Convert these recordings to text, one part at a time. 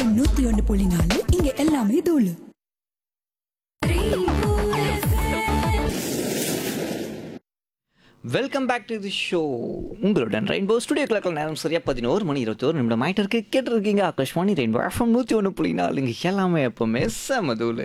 FM நூத்தி ஒன்னு புள்ளி நாலு இங்க எல்லாமே தூளு welcome back to the show உங்களுடன் ரெயின்போ ஸ்டுடியோ கிளக்கில் நேரம் சரியா பதினோரு மணி இருபத்தோரு நிமிடம் ஆயிட்டு இருக்கு கேட்டிருக்கீங்க ஆகாஷ்வாணி ரெயின்போ எஃப்எம் நூற்றி ஒன்று புள்ளி நாலுங்க எல்லாமே எப்பவுமே செமதூலு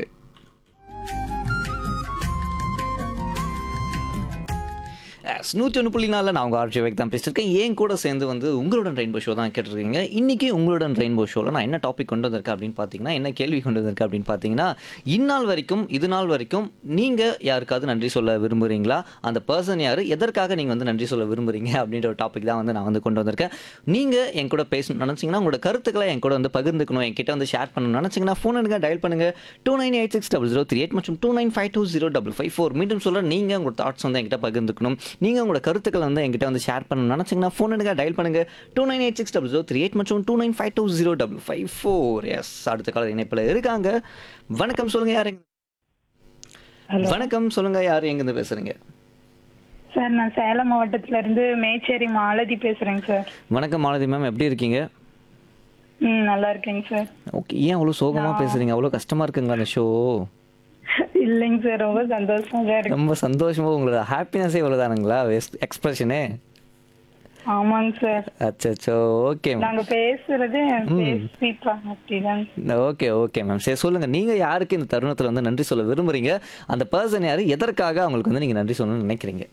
எஸ் நூற்றி ஒன்று புள்ளி நாலில் நான் உங்கள் ஆர்ஜி வேக் தான் பேசியிருக்கேன் ஏன் கூட சேர்ந்து வந்து உங்களுடன் ரெயின்போ ஷோ தான் கேட்டிருக்கீங்க இன்றைக்கி உங்களுடன் ரெயின்போ ஷோவில் நான் என்ன டாபிக் கொண்டு வந்திருக்கேன் அப்படின்னு பார்த்தீங்கன்னா என்ன கேள்வி கொண்டு வந்திருக்கேன் அப்படின்னு பார்த்தீங்கன்னா இந்நாள் வரைக்கும் இது நாள் வரைக்கும் நீங்கள் யாருக்காவது நன்றி சொல்ல விரும்புகிறீங்களா அந்த பர்சன் யார் எதற்காக நீங்கள் வந்து நன்றி சொல்ல விரும்புகிறீங்க அப்படின்ற ஒரு டாபிக் தான் வந்து நான் வந்து கொண்டு வந்திருக்கேன் நீங்கள் என் கூட பேசணும்னு நினச்சிங்கன்னா உங்களோட கருத்துக்களை என் கூட வந்து பகிர்ந்துக்கணும் என்கிட்ட வந்து ஷேர் பண்ணணும்னு நினச்சிங்கன்னா ஃபோன் எடுங்க டயல் பண்ணுங்கள் two nine eight six double zero three eight மற்றும் two nine five two zero double five four மீண்டும் சொல்ல நீங்கள் உங்களோட தாட்ஸ் வந்து என்கிட்ட பகிர்ந்துக்கணும் நீங்கள் உங்களோட கருத்துக்களை வந்து என்கிட்ட வந்து ஷேர் பண்ணணும்னு நினச்சிங்கன்னா ஃபோன் எடுங்க டயல் பண்ணுங்கள் two nine eight six double zero three eight மற்றும் two nine five two zero double five four yes அடுத்த கால இணைப்பில் இருக்காங்க வணக்கம் சொல்லுங்கள் யார் எங்க- ஹலோ வணக்கம் சொல்லுங்கள் யார் எங்கேருந்து பேசுகிறீங்க சார் நான் சேலம் மாவட்டத்துல இருந்து மேச்சேரி மாலதி பேசுறேங்க சார் வணக்கம் மாலதி மேம் எப்படி இருக்கீங்க ம் நல்லா இருக்கேங்க சார் ஓகே ஏன் அவ்வளோ சோகமாக பேசுகிறீங்க அவ்வளோ கஷ்டமாக இருக்குங்களா அந்த ஷோ இல்லைங்க சார் ரொம்ப சந்தோஷமா தான் இருக்கு ரொம்ப சந்தோஷமா உங்களோட ஹாப்பினஸே இவ்வளோதானுங்களா எக்ஸ்பிரஷனே ஆமாங்க சார் அச்சோ ஓகே மேம் நாங்க பேசுறது பேசிப்பாங்க அப்படிதான் ஓகே ஓகே மேம் சரி சொல்லுங்க நீங்க யாருக்கு இந்த தருணத்துல வந்து நன்றி சொல்ல விரும்புறீங்க அந்த பர்சன் யாரு எதற்காக அவங்களுக்கு வந்து நீங்க நன்றி சொல்லணும்னு நினைக்கிறீங்க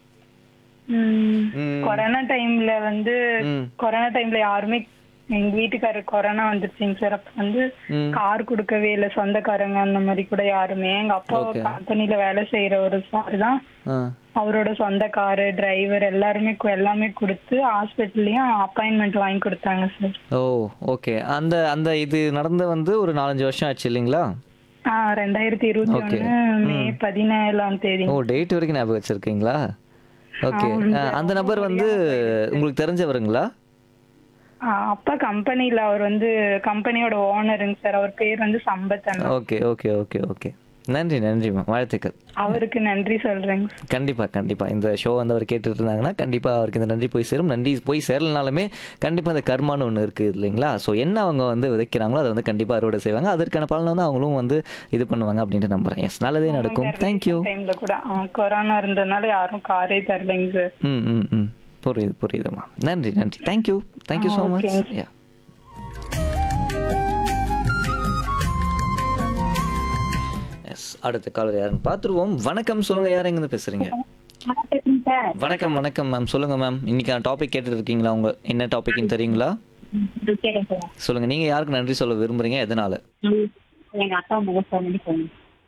ம். ம். கொரோனா டைம்ல வந்து ம். கொரோனா டைம்ல யாருமே எங்க வீட்டுக்காரர் கொரோனா வந்துருச்சுங்க சார் அப்ப வந்து ம். கார் கொடுக்கவே இல்லை சொந்தக்காரங்க அந்த மாதிரி கூட யாருமே எங்க அப்பா Okay. கம்பெனில வேலை செய்யற ஒரு சார் தான் ஆ அவரோட சொந்த காரு டிரைவர் எல்லாருமே கு- எல்லாமே கொடுத்து ஹாஸ்பிட்டல்லையும் அப்பாயின்மெண்ட் வாங்கி கொடுத்தாங்க சார் ஓ ஓகே அந்த அந்த இது நடந்து வந்து ஒரு நாலஞ்சு வருஷம் ஆச்சு இல்லைங்களா ஆ ரெண்டாயிரத்தி இருபத்தி Okay. ஒண்ணு மே பதினேழாம் தேதி ஓ டேட் வரைக்கும் ஞாபகம் வச்சிருக்கீங்களா ஓகே அந்த நபர் வந்து உங்களுக்கு தெரிஞ்சவருங்களா ஆ, அப்பா கம்பெனில அவர் வந்து கம்பெனியோட ஓனருங்க சார் அவர் பேர் வந்து சம்பத் அண்ணா ஓகே ஓகே ஓகே ஓகே நன்றி நன்றி மேம் வாழ்த்துக்கள் அவருக்கு நன்றி சொல்றேங்க சார். கண்டிப்பா கண்டிப்பா இந்த ஷோ வந்து அவர் கேட்டுட்டு இருந்தாங்கன்னா கண்டிப்பா அவருக்கு இந்த நன்றி போய் சேரும் நன்றி போய் சேரலனாலுமே கண்டிப்பா இந்த கர்மான்னு ஒன்று இருக்கு இல்லைங்களா ஸோ என்ன அவங்க வந்து விதைக்கிறாங்களோ அதை வந்து கண்டிப்பா அறுவடை செய்வாங்க அதற்கான பலனை வந்து அவங்களும் வந்து இது பண்ணுவாங்க அப்படின்ட்டு நம்புறேன் எஸ் நல்லதே நடக்கும் தேங்க்யூ டைம்ல கூட ஆ, கொரோனா இருந்ததுனால யாரும் காரே தரலைங்க சார் ம் ம் ம் புரியுது புரியுதுமா நன்றி நன்றி thank you thank you so much Okay. Yeah yes அடுத்த காலர் யாருன்னு பார்த்துருவோம் வணக்கம் சொல்லுங்க யார் எங்கேருந்து பேசுறீங்க வணக்கம் வணக்கம் மேம் சொல்லுங்க மேம் இன்னைக்கான டாபிக் கேட்டுட்டு இருக்கீங்களா உங்க என்ன டாபிக்னு தெரியுங்களா சொல்லுங்க நீங்க யாருக்கு நன்றி சொல்ல விரும்புறீங்க எதனால எங்க அப்பா அம்மாவுக்கு ஃபோன் பண்ணி சொல்லணும்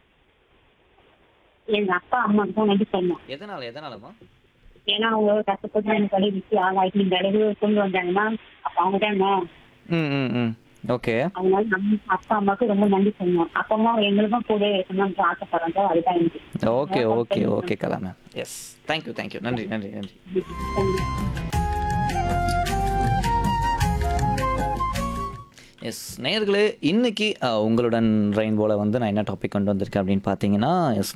எங்க அப்பா அம்மாவுக்கு தான் நன்றி சொல்லணும் எதனால எதனாலமா ஏன்னா அவங்க கஷ்டப்பட்டு எனக்கு வழி வச்சு ஆளாக்கி இந்த அளவு கொண்டு வந்தாங்கன்னா அப்ப அவங்க தானே ம் ம் ம் ஓகே அதனால நம்ம அப்பா அம்மாவுக்கு ரொம்ப நன்றி சொல்லணும் அப்பா அம்மா எங்களுக்கும் கூட இருக்கணும்னு ஆசைப்படுறாங்க அதுதான் எனக்கு okay okay okay Kala ma'am yes thank you thank you நன்றி நன்றி நன்றி எஸ் நேயர்களே இன்னைக்கு அஹ், உங்களுடன் ரெயின்போல வந்து நான் என்ன டாபிக் கொண்டு வந்திருக்கேன் அப்படின்னு பார்த்தீங்கன்னா எஸ்